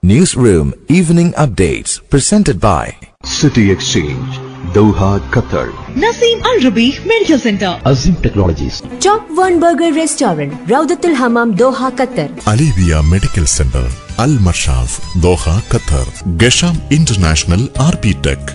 Newsroom Evening Updates presented by City Exchange, Doha, Qatar. Naseem Al Rabi Medical Center. Azim Technologies. Top One Burger Restaurant, Raudatul Hammam, Doha, Qatar. Alivia medical centre Al Mashaf Doha Qatar Gasham international R P tech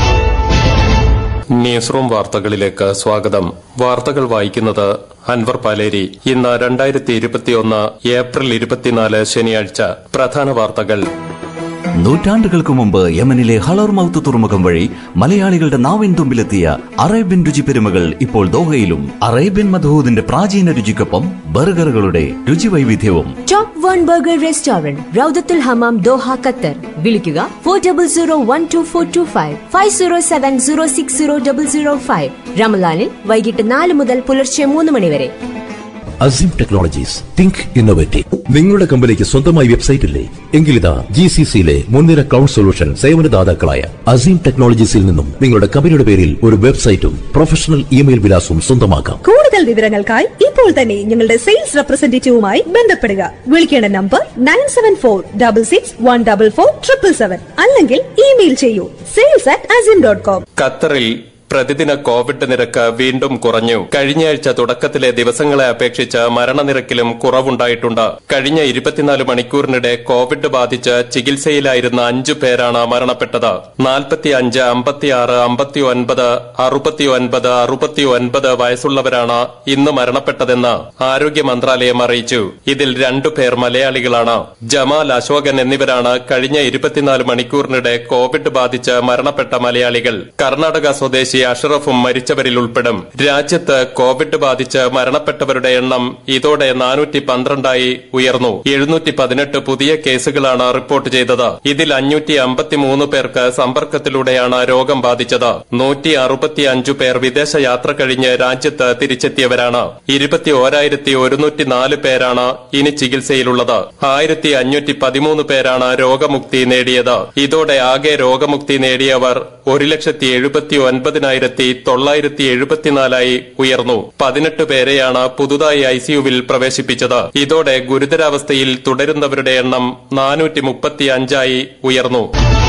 news room വാർത്തകളിലേക്ക് സ്വാഗതം വാർത്തകൾ വായിക്കുന്നത് അൻവർ പാലേരി ഇന്ന് രണ്ടായിരത്തി ഇരുപത്തിയൊന്ന് April ഇരുപത്തിനാല് ശനിയാഴ്ച പ്രധാന വാർത്തകൾ നൂറ്റാണ്ടുകൾക്ക് മുമ്പ് യമനിലെ ഹളർ മൌത്ത് തുറമുഖം വഴി മലയാളികളുടെ നാവിൻ തുമ്പിലെത്തിയ അറേബ്യൻ രുചി പെരുമകൾ ഇപ്പോൾ ദോഹയിലും അറേബ്യൻ മധൂദിന്റെ പ്രാചീന രുചിക്കൊപ്പം ബർഗറുകളുടെ രുചി വൈവിധ്യവും Top One Burger Restaurant, Raudatul Hammam, Doha, Qatar. വിളിക്കുക four double zero one two four two five five zero seven zero six zero double zero five റമലാനിൽ വൈകിട്ട് നാല് മുതൽ പുലർച്ചെ മൂന്ന് മണി വരെ അസിം ടെക്നോളജീസ് തിങ്ക് ഇന്നോവേറ്റീവ് നിങ്ങളുടെ കമ്പനിക്ക് സ്വന്തമായി വെബ്സൈറ്റ് ഇല്ലേ എങ്കിലിതാ ജി സി സിയിലെ മുൻനിര ക്ലൗഡ് സൊല്യൂഷൻ സേവനദാതാക്കളായ അസീം ടെക്നോളജീസിൽ നിന്നും നിങ്ങളുടെ കമ്പനിയുടെ പേരിൽ ഒരു വെബ്സൈറ്റും പ്രൊഫഷണൽ ഇമെയിൽ വിലാസവും സ്വന്തമാക്കാം കൂടുതൽ വിവരങ്ങൾക്കായി ഇപ്പോൾ തന്നെ ഞങ്ങളുടെ സെയിൽസ് റെപ്രസെന്റേറ്റീവുമായി ബന്ധപ്പെടുക വിളിക്കേണ്ട number nine seven four double six one double four triple seven അല്ലെങ്കിൽ ഇമെയിൽ ചെയ്യൂ sales at Azeem dot com ഖത്തറിൽ പ്രതിദിന കോവിഡ് നിരക്ക് വീണ്ടും കുറഞ്ഞു കഴിഞ്ഞയാഴ്ച തുടക്കത്തിലെ ദിവസങ്ങളെ അപേക്ഷിച്ച് മരണനിരക്കിലും കുറവുണ്ടായിട്ടുണ്ട് കഴിഞ്ഞ ഇരുപത്തിനാല് മണിക്കൂറിനിടെ കോവിഡ് ബാധിച്ച് ചികിത്സയിലായിരുന്ന അഞ്ചു പേരാണ് മരണപ്പെട്ടത് നാൽപ്പത്തി അഞ്ച് അമ്പത്തിയാറ് അമ്പത്തി ഒൻപത് അറുപത്തി ഒൻപത് അറുപത്തി ഒൻപത് വയസ്സുള്ളവരാണ് ഇന്ന് മരണപ്പെട്ടതെന്ന് ആരോഗ്യ മന്ത്രാലയം അറിയിച്ചു ഇതിൽ രണ്ടു പേർ മലയാളികളാണ് ജമാൽ അശോകൻ എന്നിവരാണ് കഴിഞ്ഞ ഇരുപത്തിനാല് മണിക്കൂറിനിടെ കോവിഡ് ബാധിച്ച് മരണപ്പെട്ട മലയാളികൾ കർണാടക സ്വദേശി അഷറഫും മരിച്ചവരിൽ ഉൾപ്പെടും രാജ്യത്ത് കോവിഡ് ബാധിച്ച് മരണപ്പെട്ടവരുടെ എണ്ണം ഇതോടെ നാനൂറ്റി പന്ത്രണ്ടായി ഉയർന്നു എഴുന്നൂറ്റി പതിനെട്ട് പുതിയ കേസുകളാണ് റിപ്പോർട്ട് ചെയ്തത് ഇതിൽ അഞ്ഞൂറ്റി അമ്പത്തിമൂന്ന് പേർക്ക് സമ്പർക്കത്തിലൂടെയാണ് രോഗം ബാധിച്ചത് നൂറ്റി അറുപത്തിയഞ്ചു പേർ വിദേശ യാത്ര കഴിഞ്ഞ് രാജ്യത്ത് തിരിച്ചെത്തിയവരാണ് ഇരുപത്തി ഓരായിരത്തി ഒരുന്നൂറ്റി നാല് പേരാണ് ഇനി ചികിത്സയിലുള്ളത് ആയിരത്തി അഞ്ഞൂറ്റി പതിമൂന്ന് പേരാണ് രോഗമുക്തി നേടിയത് ഇതോടെ ആകെ രോഗമുക്തി നേടിയവർ ഒരു ലക്ഷത്തി എഴുപത്തി ഒൻപതിനായിരത്തി തൊള്ളായിരത്തി എഴുപത്തിനാലായി ഉയർന്നു പതിനെട്ട് പേരെയാണ് പുതുതായി ഐസിയുവിൽ പ്രവേശിപ്പിച്ചത് ഇതോടെ ഗുരുതരാവസ്ഥയിൽ തുടരുന്നവരുടെ എണ്ണം നാനൂറ്റി മുപ്പത്തി അഞ്ചായി ഉയർന്നു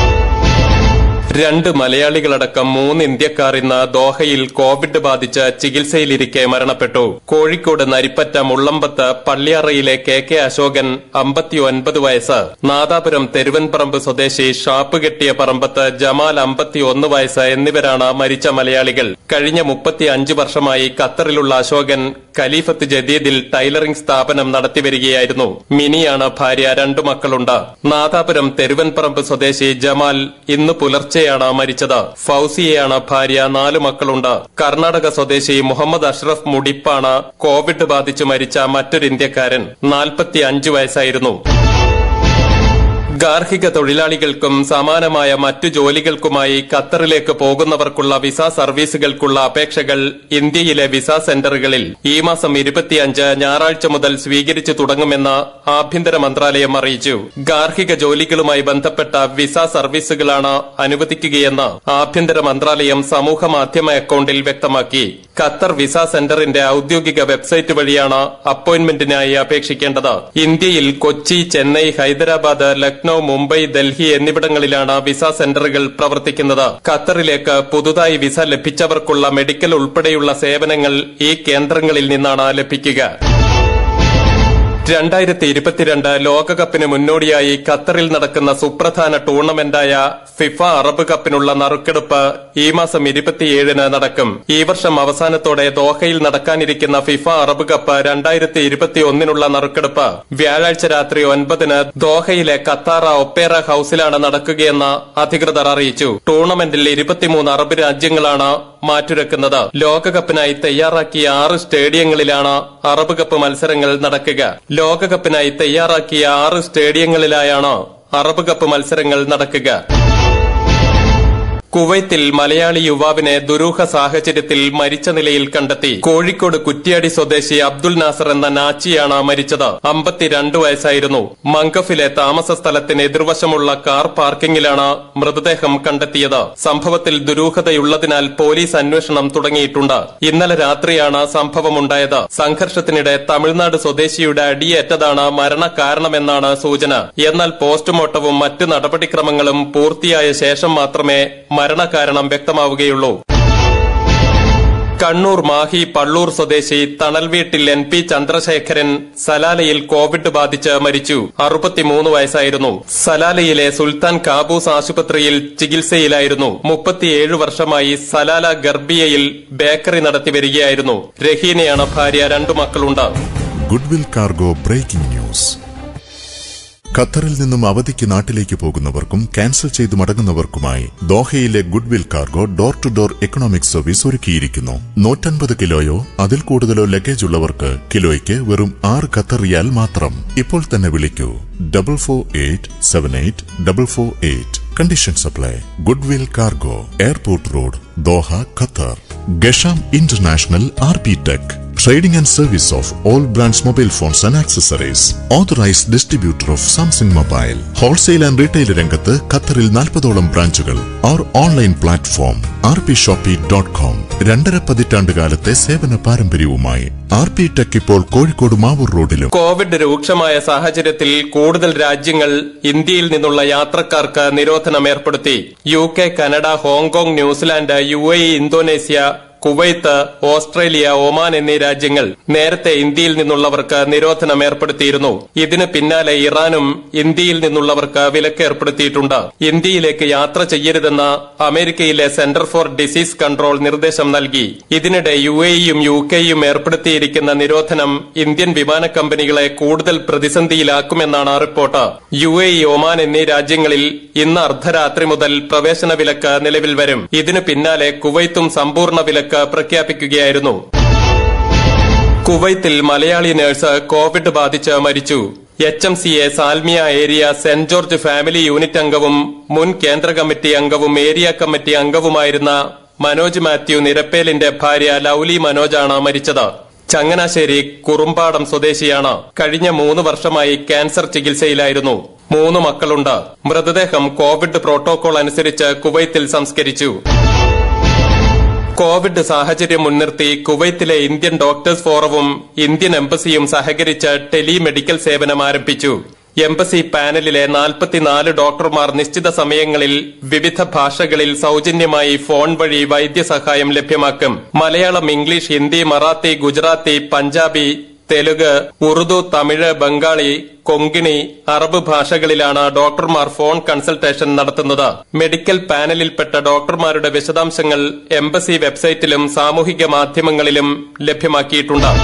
രണ്ട് മലയാളികളടക്കം മൂന്ന് ഇന്ത്യക്കാർ ഇന്ന് ദോഹയിൽ കോവിഡ് ബാധിച്ച് ചികിത്സയിലിരിക്കെ മരണപ്പെട്ടു കോഴിക്കോട് നരിപ്പറ്റ മുള്ളമ്പത്ത് പള്ളിയറയിലെ കെ കെ അശോകൻ അമ്പത്തിയൊൻപത് വയസ്സ് നാദാപുരം തെരുവൻപറമ്പ് സ്വദേശി ഷാപ്പ് കെട്ടിയ പറമ്പത്ത് ജമാൽ അമ്പത്തിയൊന്ന് വയസ്സ് എന്നിവരാണ് മരിച്ച മലയാളികൾ കഴിഞ്ഞ മുപ്പത്തിയഞ്ച് വർഷമായി ഖത്തറിലുള്ള അശോകൻ ഖലീഫത്ത് ജദീദിൽ ടൈലറിംഗ് സ്ഥാപനം നടത്തിവരികയായിരുന്നു മിനിയാണ് ഭാര്യ രണ്ടു മക്കളുണ്ട് നാദാപുരം തെരുവൻപറമ്പ് സ്വദേശി ജമാൽ ഇന്ന് പുലർച്ചെയാണ് മരിച്ചത് ഫൌസിയെയാണ് ഭാര്യ നാലു മക്കളുണ്ട് കർണാടക സ്വദേശി മുഹമ്മദ് അഷ്റഫ് മുടിപ്പാണ് കോവിഡ് ബാധിച്ചു മരിച്ച മറ്റൊരു ഇന്ത്യക്കാരൻ നാൽപ്പത്തി അഞ്ച് വയസ്സായിരുന്നു ഗാർഹിക തൊഴിലാളികൾക്കും സമാനമായ മറ്റു ജോലികൾക്കുമായി ഖത്തറിലേക്ക് പോകുന്നവർക്കുള്ള വിസ സർവീസുകൾക്കുള്ള അപേക്ഷകൾ ഇന്ത്യയിലെ വിസ സെന്ററുകളിൽ ഈ മാസം ഇരുപത്തിയഞ്ച് ഞായറാഴ്ച മുതൽ സ്വീകരിച്ചു തുടങ്ങുമെന്ന് ആഭ്യന്തര മന്ത്രാലയം അറിയിച്ചു ഗാർഹിക ജോലികളുമായി ബന്ധപ്പെട്ട വിസ സർവീസുകളാണ് അനുവദിക്കുകയെന്ന് ആഭ്യന്തര മന്ത്രാലയം സമൂഹ മാധ്യമ അക്കൌണ്ടിൽ വ്യക്തമാക്കി ഖത്തർ വിസ സെന്ററിന്റെ ഔദ്യോഗിക വെബ്സൈറ്റ് വഴിയാണ് അപ്പോയിന്റ്മെന്റിനായി അപേക്ഷിക്കേണ്ടത് ഇന്ത്യയിൽ കൊച്ചി ചെന്നൈ ഹൈദരാബാദ് ലക്നൌ മുംബൈ ഡൽഹി എന്നിവിടങ്ങളിലാണ് വിസ സെന്ററുകൾ പ്രവർത്തിക്കുന്നത് ഖത്തറിലേക്ക് പുതുതായി വിസ ലഭിച്ചവർക്കുള്ള മെഡിക്കൽ ഉൾപ്പെടെയുള്ള സേവനങ്ങൾ ഈ കേന്ദ്രങ്ങളിൽ നിന്നാണ് ലഭിക്കുക രണ്ടായിരത്തി ഇരുപത്തിരണ്ട് ലോകകപ്പിന് മുന്നോടിയായി ഖത്തറിൽ നടക്കുന്ന സുപ്രധാന ടൂർണമെന്റായ ഫിഫ അറബ് കപ്പിനുള്ള നറുക്കെടുപ്പ് ഈ മാസം ഇരുപത്തിയേഴിന് നടക്കും ഈ വർഷം അവസാനത്തോടെ ദോഹയിൽ നടക്കാനിരിക്കുന്ന ഫിഫ അറബ് കപ്പ് രണ്ടായിരത്തി ഇരുപത്തിയൊന്നിനുള്ള നറുക്കെടുപ്പ് വ്യാഴാഴ്ച രാത്രി ഒൻപതിന് ദോഹയിലെ ഖത്താറ ഒപ്പേറ ഹൌസിലാണ് നടക്കുകയെന്ന് അധികൃതർ അറിയിച്ചു ടൂർണമെന്റിൽ ഇരുപത്തിമൂന്ന് അറബ് രാജ്യങ്ങളാണ് മാറ്റുരക്കുന്നത് ലോകകപ്പിനായി തയ്യാറാക്കിയ ആറ് സ്റ്റേഡിയങ്ങളിലാണ് അറബ് കപ്പ് മത്സരങ്ങൾ നടക്കുക ലോകകപ്പിനായി തയ്യാറാക്കിയ ആറ് സ്റ്റേഡിയങ്ങളിലായാണ് അറബ് കപ്പ് മത്സരങ്ങൾ നടക്കുക കുവൈത്തിൽ മലയാളി യുവാവിനെ ദുരൂഹ സാഹചര്യത്തിൽ മരിച്ച നിലയിൽ കണ്ടെത്തി കോഴിക്കോട് കുറ്റ്യാടി സ്വദേശി അബ്ദുൽ നാസർ എന്ന നാച്ചിയാണ് മരിച്ചത് അമ്പത്തിരണ്ട് വയസ്സായിരുന്നു മങ്കഫിലെ താമസ സ്ഥലത്തിന് എതിർവശമുള്ള കാർ പാർക്കിംഗിലാണ് മൃതദേഹം കണ്ടെത്തിയത് സംഭവത്തിൽ ദുരൂഹതയുള്ളതിനാൽ പോലീസ് അന്വേഷണം തുടങ്ങിയിട്ടുണ്ട് ഇന്നലെ രാത്രിയാണ് സംഭവമുണ്ടായത് സംഘർഷത്തിനിടെ തമിഴ്നാട് സ്വദേശിയുടെ അടിയേറ്റതാണ് മരണകാരണമെന്നാണ് സൂചന എന്നാൽ പോസ്റ്റ്മോർട്ടവും മറ്റു നടപടിക്രമങ്ങളും പൂർത്തിയായ ശേഷം മാത്രമേ മരണകാരണം വ്യക്തമാവുകയുള്ളൂ കണ്ണൂർ മാഹി പള്ളൂർ സ്വദേശി തണൽവീട്ടിൽ എൻ പി ചന്ദ്രശേഖരൻ സലാലയിൽ കോവിഡ് ബാധിച്ച് മരിച്ചു അറുപത്തിമൂന്ന് വയസ്സായിരുന്നു സലാലയിലെ സുൽത്താൻ കാബൂസ് ആശുപത്രിയിൽ ചികിത്സയിലായിരുന്നു മുപ്പത്തിയേഴ് വർഷമായി സലാല ഗർഭിയയിൽ ബേക്കറി നടത്തി വരികയായിരുന്നു രഹീനയാണ് ഭാര്യ രണ്ടു മക്കളുണ്ട് ഗുഡ്വിൽ കാർഗോ ബ്രേക്കിംഗ് ന്യൂസ് ഖത്തറിൽ നിന്നും അവധിക്ക് നാട്ടിലേക്ക് പോകുന്നവർക്കും ക്യാൻസൽ ചെയ്ത് മടങ്ങുന്നവർക്കുമായി ദോഹയിലെ Goodwill cargo door to door economic service ഒരുക്കിയിരിക്കുന്നു നൂറ്റൻപത് കിലോയോ അതിൽ കൂടുതലോ ലഗേജ് ഉള്ളവർക്ക് കിലോയ്ക്ക് വെറും ആറ് ഖത്തർ റിയാൽ മാത്രം ഇപ്പോൾ തന്നെ വിളിക്കൂ double four eight seven eight double four eight condition supply Goodwill cargo airport road Doha Qatar Gasham international R P tech Trading and service of all brands mobile phones and accessories. Authorized distributor of Samsung Mobile. Wholesale and retail രംഗത്ത് ഖത്തറിൽ നാൽപ്പതോളം ബ്രാഞ്ചുകൾ അവർ online platform R P shoppy dot com രണ്ടര പതിറ്റാണ്ട് കാലത്തെ സേവന പാരമ്പര്യവുമായി ആർ പി ടെക് ഇപ്പോൾ കോഴിക്കോട് മാവൂർ റോഡിലും കോവിഡ് രൂക്ഷമായ സാഹചര്യത്തിൽ കൂടുതൽ രാജ്യങ്ങൾ ഇന്ത്യയിൽ നിന്നുള്ള യാത്രക്കാർക്ക് നിരോധനം ഏർപ്പെടുത്തി U K Canada Hong Kong New Zealand U A Indonesia Kuwait Australia Oman എന്നീ രാജ്യങ്ങൾ നേരത്തെ ഇന്ത്യയിൽ നിന്നുള്ളവർക്ക് നിരോധനം ഏർപ്പെടുത്തിയിരുന്നു ഇതിന് പിന്നാലെ ഇറാനും ഇന്ത്യയിൽ നിന്നുള്ളവർക്ക് വിലക്ക് ഏർപ്പെടുത്തിയിട്ടുണ്ട് ഇന്ത്യയിലേക്ക് യാത്ര ചെയ്യരുതെന്ന അമേരിക്കയിലെ സെന്റർ ഫോർ ഡിസീസ് കൺട്രോൾ നിർദ്ദേശം നൽകി ഇതിനിടെ യു എയും യു കെയും ഏർപ്പെടുത്തിയിരിക്കുന്ന നിരോധനം ഇന്ത്യൻ വിമാന കമ്പനികളെ കൂടുതൽ പ്രതിസന്ധിയിലാക്കുമെന്നാണ് റിപ്പോർട്ട് യു എ ഒമാൻ എന്നീ രാജ്യങ്ങളിൽ ഇന്ന് അർദ്ധരാത്രി മുതൽ പ്രവേശന വിലക്ക് നിലവിൽ വരും ഇതിനു പിന്നാലെ കുവൈത്തും സമ്പൂർണ്ണ വിലക്ക് പ്രഖ്യാപിക്കുകയായിരുന്നു കുവൈത്തിൽ മലയാളി നഴ്സ് കോവിഡ് ബാധിച്ച് മരിച്ചു H M C A Salmiya area Saint George family unit അംഗവും മുൻ കേന്ദ്ര കമ്മിറ്റി അംഗവും ഏരിയ കമ്മിറ്റി അംഗവുമായിരുന്ന മനോജ് മാത്യു നിരപ്പേലിന്റെ ഭാര്യ ലൌലി മനോജാണ് മരിച്ചത് ചങ്ങനാശ്ശേരി കുറുമ്പാടം സ്വദേശിയാണ് കഴിഞ്ഞ മൂന്ന് വർഷമായി ക്യാൻസർ ചികിത്സയിലായിരുന്നു മൂന്ന് മക്കളുണ്ട് മൃതദേഹം കോവിഡ് പ്രോട്ടോകോൾ അനുസരിച്ച് കുവൈത്തിൽ സംസ്കരിച്ചു കോവിഡ് സാഹചര്യം മുൻനിർത്തി കുവൈത്തിലെ ഇന്ത്യൻ ഡോക്ടേഴ്സ് ഫോറവും ഇന്ത്യൻ എംബസിയും സഹകരിച്ച് ടെലി മെഡിക്കൽ സേവനം ആരംഭിച്ചു എംബസി പാനലിലെ നാൽപ്പത്തിനാല് ഡോക്ടർമാർ നിശ്ചിത സമയങ്ങളിൽ വിവിധ ഭാഷകളിൽ സൌജന്യമായി ഫോൺ വഴി വൈദ്യസഹായം ലഭ്യമാക്കും മലയാളം ഇംഗ്ലീഷ് ഹിന്ദി മറാത്തി ഗുജറാത്തി പഞ്ചാബി തെലുഗ് ഉറുദു തമിഴ് ബംഗാളി കൊങ്കിണി അറബ് ഭാഷകളിലാണ് ഡോക്ടർമാർ ഫോൺ കൺസൾട്ടേഷൻ നടത്തുന്നത് മെഡിക്കൽ പാനലിൽപ്പെട്ട ഡോക്ടർമാരുടെ വിശദാംശങ്ങൾ എംബസി വെബ്സൈറ്റിലും സാമൂഹിക മാധ്യമങ്ങളിലും ലഭ്യമാക്കിയിട്ടുണ്ട്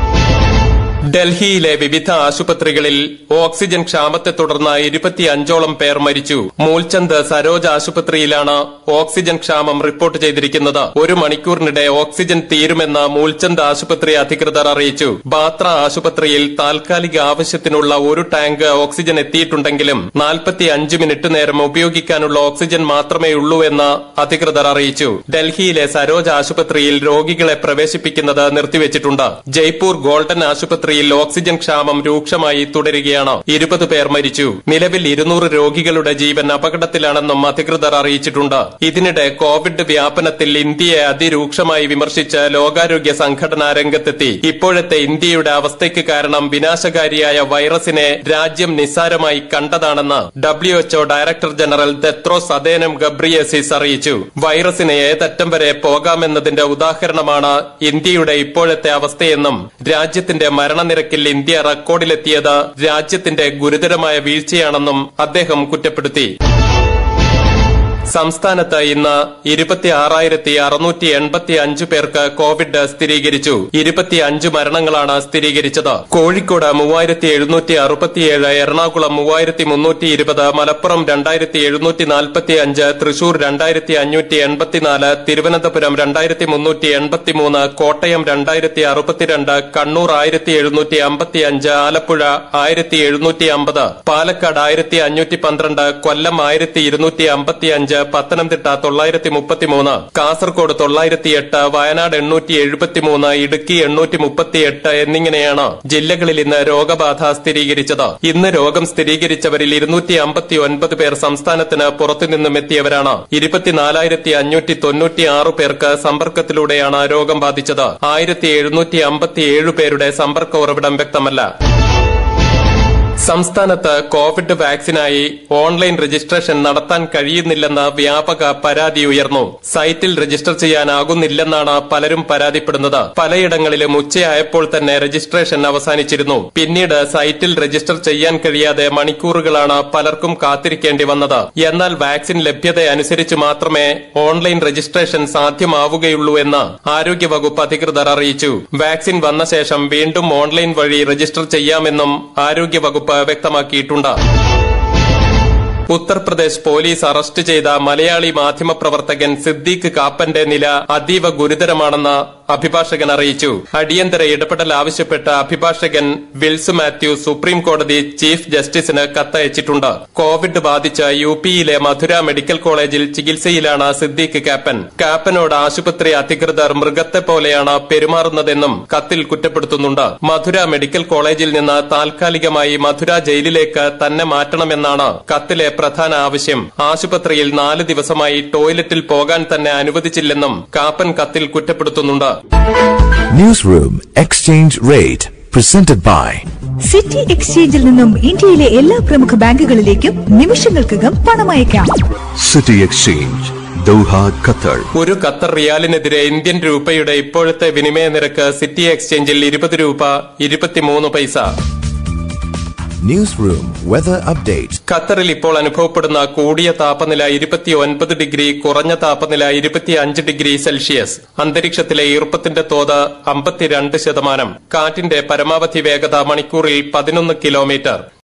ഡൽഹിയിലെ വിവിധ ആശുപത്രികളിൽ ഓക്സിജൻ ക്ഷാമത്തെ തുടർന്ന് ഇരുപത്തിയഞ്ചോളം പേർ മരിച്ചു മൂൽചന്ദ് സരോജ് ആശുപത്രിയിലാണ് ഓക്സിജൻ ക്ഷാമം റിപ്പോർട്ട് ചെയ്തിരിക്കുന്നത് ഒരു മണിക്കൂറിനിടെ ഓക്സിജൻ തീരുമെന്ന് മൂൽചന്ദ് ആശുപത്രി അധികൃതർ അറിയിച്ചു ബാത്ര ആശുപത്രിയിൽ താൽക്കാലിക ആവശ്യത്തിനുള്ള ഒരു ടാങ്ക് ഓക്സിജൻ എത്തിയിട്ടുണ്ടെങ്കിലും നാൽപ്പത്തിയഞ്ച് മിനിറ്റ് നേരം ഉപയോഗിക്കാനുള്ള ഓക്സിജൻ മാത്രമേ ഉള്ളൂ എന്ന് അധികൃതർ അറിയിച്ചു ഡൽഹിയിലെ സരോജ് ആശുപത്രിയിൽ രോഗികളെ പ്രവേശിപ്പിക്കുന്നത് നിർത്തിവച്ചിട്ടുണ്ട് ജയ്പൂർ ഗോൾഡൻ ആശുപത്രിയിൽ ഓക്സിജൻ ക്ഷാമം രൂക്ഷമായി തുടരുകയാണ് ഇരുപത് പേർ മരിച്ചു നിലവിൽ ഇരുന്നൂറ് രോഗികളുടെ ജീവൻ അപകടത്തിലാണെന്നും അധികൃതർ അറിയിച്ചിട്ടുണ്ട് ഇതിനിടെ കോവിഡ് വ്യാപനത്തിൽ ഇന്ത്യയെ അതിരൂക്ഷമായി വിമർശിച്ച് ലോകാരോഗ്യ സംഘടന രംഗത്തെത്തി ഇപ്പോഴത്തെ ഇന്ത്യയുടെ അവസ്ഥയ്ക്ക് കാരണം വിനാശകാരിയായ വൈറസിനെ രാജ്യം നിസ്സാരമായി കണ്ടതാണെന്ന് WHO director general Tedros Adhanom Ghebreyesus അറിയിച്ചു വൈറസിന് ഏതറ്റം വരെ പോകാമെന്നതിന്റെ ഉദാഹരണമാണ് ഇന്ത്യയുടെ ഇപ്പോഴത്തെ അവസ്ഥയെന്നും രാജ്യത്തിന്റെ മരണനിരക്കിൽ ഇന്ത്യ റെക്കോർഡിലെത്തിയത് രാജ്യത്തിന്റെ ഗുരുതരമായ വീഴ്ചയാണെന്നും അദ്ദേഹം കുറ്റപ്പെടുത്തി സംസ്ഥാനത്ത് ഇന്ന് ഇരുപത്തി ആറായിരത്തി അറുന്നൂറ്റി എൺപത്തി അഞ്ച് പേർക്ക് കോവിഡ് സ്ഥിരീകരിച്ചു ഇരുപത്തിയഞ്ച് മരണങ്ങളാണ് സ്ഥിരീകരിച്ചത് കോഴിക്കോട് മൂവായിരത്തി എഴുന്നൂറ്റി അറുപത്തിയേഴ് എറണാകുളം മൂവായിരത്തി മുന്നൂറ്റി ഇരുപത് മലപ്പുറം രണ്ടായിരത്തി എഴുന്നൂറ്റി നാൽപ്പത്തി അഞ്ച് തൃശൂർ രണ്ടായിരത്തി അഞ്ഞൂറ്റി എൺപത്തിനാല് തിരുവനന്തപുരം രണ്ടായിരത്തി മുന്നൂറ്റി എൺപത്തിമൂന്ന് കോട്ടയം രണ്ടായിരത്തി അറുപത്തിരണ്ട് കണ്ണൂർ ആയിരത്തി എഴുന്നൂറ്റി അമ്പത്തി അഞ്ച് ആലപ്പുഴ ആയിരത്തി എഴുന്നൂറ്റി അമ്പത് പാലക്കാട് ആയിരത്തി അഞ്ഞൂറ്റി പന്ത്രണ്ട് കൊല്ലം ആയിരത്തി ഇരുന്നൂറ്റി അമ്പത്തി അഞ്ച് പത്തനംതിട്ട തൊള്ളായിരത്തി മുപ്പത്തിമൂന്ന് കാസർകോട് തൊള്ളായിരത്തി എട്ട് വയനാട് എണ്ണൂറ്റി എഴുപത്തിമൂന്ന് ഇടുക്കി എണ്ണൂറ്റി മുപ്പത്തിയെട്ട് എന്നിങ്ങനെയാണ് ജില്ലകളിൽ ഇന്ന് രോഗബാധ സ്ഥിരീകരിച്ചത് ഇന്ന് രോഗം സ്ഥിരീകരിച്ചവരിൽ ഇരുന്നൂറ്റി അമ്പത്തി ഒൻപത് പേർ സംസ്ഥാനത്തിന് പുറത്തുനിന്നും എത്തിയവരാണ് ഇരുപത്തിനാലായിരത്തി അഞ്ഞൂറ്റി തൊണ്ണൂറ്റി ആറ് പേർക്ക് സമ്പർക്കത്തിലൂടെയാണ് രോഗം ബാധിച്ചത് ആയിരത്തി എഴുന്നൂറ്റി അമ്പത്തിയേഴ് പേരുടെ സമ്പർക്ക ഉറവിടം വ്യക്തമല്ല സംസ്ഥാനത്ത് കോവിഡ് വാക്സിനായി ഓൺലൈൻ രജിസ്ട്രേഷൻ നടത്താൻ കഴിയുന്നില്ലെന്ന വ്യാപക പരാതി ഉയർന്നു സൈറ്റിൽ രജിസ്റ്റർ ചെയ്യാനാകുന്നില്ലെന്നാണ് പലരും പരാതിപ്പെടുന്നത് പലയിടങ്ങളിലും ഉച്ചയായപ്പോൾ തന്നെ രജിസ്ട്രേഷൻ അവസാനിച്ചിരുന്നു പിന്നീട് സൈറ്റിൽ രജിസ്റ്റർ ചെയ്യാൻ കഴിയാതെ മണിക്കൂറുകളാണ് പലർക്കും കാത്തിരിക്കേണ്ടി വന്നത് എന്നാൽ വാക്സിൻ ലഭ്യത അനുസരിച്ച് മാത്രമേ ഓൺലൈൻ രജിസ്ട്രേഷൻ സാധ്യമാവുകയുള്ളൂ എന്ന് ആരോഗ്യവകുപ്പ് അധികൃതർ അറിയിച്ചു വാക്സിൻ വന്ന ശേഷം വീണ്ടും ഓൺലൈൻ വഴി രജിസ്റ്റർ ചെയ്യാമെന്നും ആരോഗ്യവകുപ്പ് വ്യക്തമാക്കിയിട്ടുണ്ട് ഉത്തർപ്രദേശ് പോലീസ് അറസ്റ്റ് ചെയ്ത മലയാളി മാധ്യമപ്രവർത്തകൻ സിദ്ദീഖ് കാപ്പന്റെ നില അതീവ ഗുരുതരമാണെന്ന് അഭിഭാഷകൻ അറിയിച്ചു അടിയന്തര ഇടപെടൽ ആവശ്യപ്പെട്ട അഭിഭാഷകൻ വിൽസ് മാത്യു സുപ്രീം കോടതി ചീഫ് ജസ്റ്റിസിന് കത്തയച്ചിട്ടുണ്ട് കോവിഡ് ബാധിച്ച യു പിയിലെ മധുര മെഡിക്കൽ കോളേജിൽ ചികിത്സയിലാണ് സിദ്ദീഖ് കാപ്പൻ കാപ്പനോട് ആശുപത്രി അധികൃതർ മൃഗത്തെ പോലെയാണ് പെരുമാറുന്നതെന്നും കത്തിൽ കുറ്റപ്പെടുത്തുന്നുണ്ട് മധുര മെഡിക്കൽ കോളേജിൽ നിന്ന് താൽക്കാലികമായി മധുര ജയിലിലേക്ക് തന്നെ മാറ്റണമെന്നാണ് കത്തിലെ പ്രധാന ആവശ്യം ആശുപത്രിയിൽ നാല് ദിവസമായി ടോയ്ലറ്റിൽ പോകാൻ തന്നെ അനുവദിച്ചില്ലെന്നും കാപ്പൻ കത്തിൽ കുറ്റപ്പെടുത്തുന്നുണ്ട് Newsroom Exchange Rate presented by city എക്സ്ചേഞ്ചിൽ നിന്നും ഇന്ത്യയിലെ എല്ലാ പ്രമുഖ ബാങ്കുകളിലേക്കും നിമിഷങ്ങൾക്കകം പണമയക്കാം City Exchange, Doha, Qatar. ഒരു ഖത്തർ റിയാലിനെതിരെ ഇന്ത്യൻ രൂപയുടെ ഇപ്പോഴത്തെ വിനിമയ നിരക്ക് സിറ്റി എക്സ്ചേഞ്ചിൽ ഇരുപത് രൂപ ഇരുപത്തിമൂന്ന് പൈസ Newsroom Weather Update. ഖത്തറിൽ ഇപ്പോൾ അനുഭവപ്പെടുന്ന കൂടിയ താപനില ഇരുപത്തിയൊൻപത് ഡിഗ്രി കുറഞ്ഞ താപനില ഇരുപത്തിയഞ്ച് ഡിഗ്രി സെൽഷ്യസ് അന്തരീക്ഷത്തിലെ ഈർപ്പത്തിന്റെ തോത് അമ്പത്തിരണ്ട് ശതമാനം കാറ്റിന്റെ പരമാവധി വേഗത മണിക്കൂറിൽ പതിനൊന്ന് കിലോമീറ്റർ